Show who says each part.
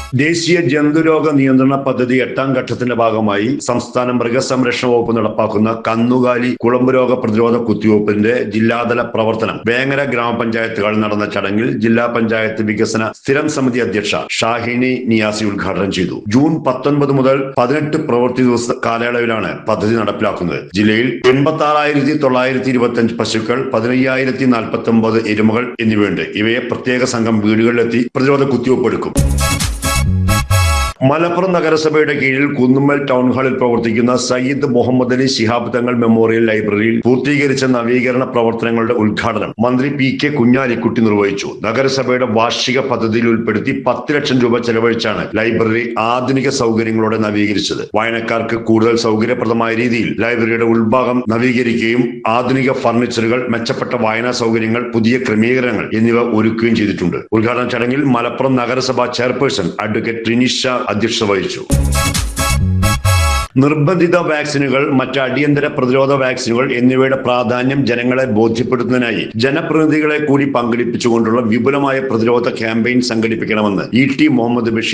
Speaker 1: ദേശീയ ജന്തുരോഗ നിയന്ത്രണ പദ്ധതി എട്ടാം ഘട്ടത്തിന്റെ ഭാഗമായി സംസ്ഥാന മൃഗസംരക്ഷണ വകുപ്പ് നടപ്പാക്കുന്ന കന്നുകാലി കുളമ്പ് രോഗ പ്രതിരോധ കുത്തിവയ്പ്പിന്റെ ജില്ലാതല പ്രവർത്തനം വേങ്ങര ഗ്രാമപഞ്ചായത്തുകളിൽ നടന്ന ചടങ്ങിൽ ജില്ലാ പഞ്ചായത്ത് വികസന സ്ഥിരം സമിതി അധ്യക്ഷ ഷാഹിനി നിയാസി ഉദ്ഘാടനം ചെയ്തു ജൂൺ പത്തൊൻപത് മുതൽ പതിനെട്ട് പ്രവൃത്തി ദിവസ കാലയളവിലാണ് പദ്ധതി നടപ്പിലാക്കുന്നത് ജില്ലയിൽ എൺപത്തി ആറായിരത്തി തൊള്ളായിരത്തി ഇരുപത്തി അഞ്ച് പശുക്കൾ പതിനയ്യായിരത്തി നാൽപ്പത്തി ഒമ്പത് എരുമകൾ എന്നിവയുണ്ട് ഇവയെ പ്രത്യേക സംഘം വീടുകളിലെത്തി പ്രതിരോധ കുത്തിവയ്പ്പ് എടുക്കും മലപ്പുറം നഗരസഭയുടെ കീഴിൽ കുന്നുമ്മൽ ടൗൺ ഹാളിൽ പ്രവർത്തിക്കുന്ന സയ്യിദ് മുഹമ്മദ് അലി ശിഹാബ് തങ്ങൾ മെമ്മോറിയൽ ലൈബ്രറിയിൽ പൂർത്തീകരിച്ച നവീകരണ പ്രവർത്തനങ്ങളുടെ ഉദ്ഘാടനം മന്ത്രി പി കെ കുഞ്ഞാലിക്കുട്ടി നിർവഹിച്ചു നഗരസഭയുടെ വാർഷിക പദ്ധതിയിൽ ഉൾപ്പെടുത്തി പത്ത് ലക്ഷം രൂപ ചെലവഴിച്ചാണ് ലൈബ്രറി ആധുനിക സൗകര്യങ്ങളോടെ നവീകരിച്ചത് വായനക്കാർക്ക് കൂടുതൽ സൗകര്യപ്രദമായ രീതിയിൽ ലൈബ്രറിയുടെ ഉൾഭാഗം നവീകരിക്കുകയും ആധുനിക ഫർണിച്ചറുകൾ മെച്ചപ്പെട്ട വായനാ സൗകര്യങ്ങൾ പുതിയ ക്രമീകരണങ്ങൾ എന്നിവ ഒരുക്കുകയും ചെയ്തിട്ടുണ്ട് ഉദ്ഘാടന ചടങ്ങിൽ മലപ്പുറം നഗരസഭ ചെയർപേഴ്സൺ അഡ്വക്കേറ്റ് ട്രിനിഷ അധ്യക്ഷത വഹിച്ചു നിർബന്ധിത വാക്സിനുകൾ മറ്റ് അടിയന്തര പ്രതിരോധ വാക്സിനുകൾ എന്നിവയുടെ പ്രാധാന്യം ജനങ്ങളെ ബോധ്യപ്പെടുത്തുന്നതിനായി ജനപ്രതിനിധികളെ കൂടി പങ്കെടുപ്പിച്ചുകൊണ്ടുള്ള വിപുലമായ പ്രതിരോധ ക്യാമ്പയിൻ സംഘടിപ്പിക്കണമെന്ന് ഇ ടി മുഹമ്മദ് ബഷീർ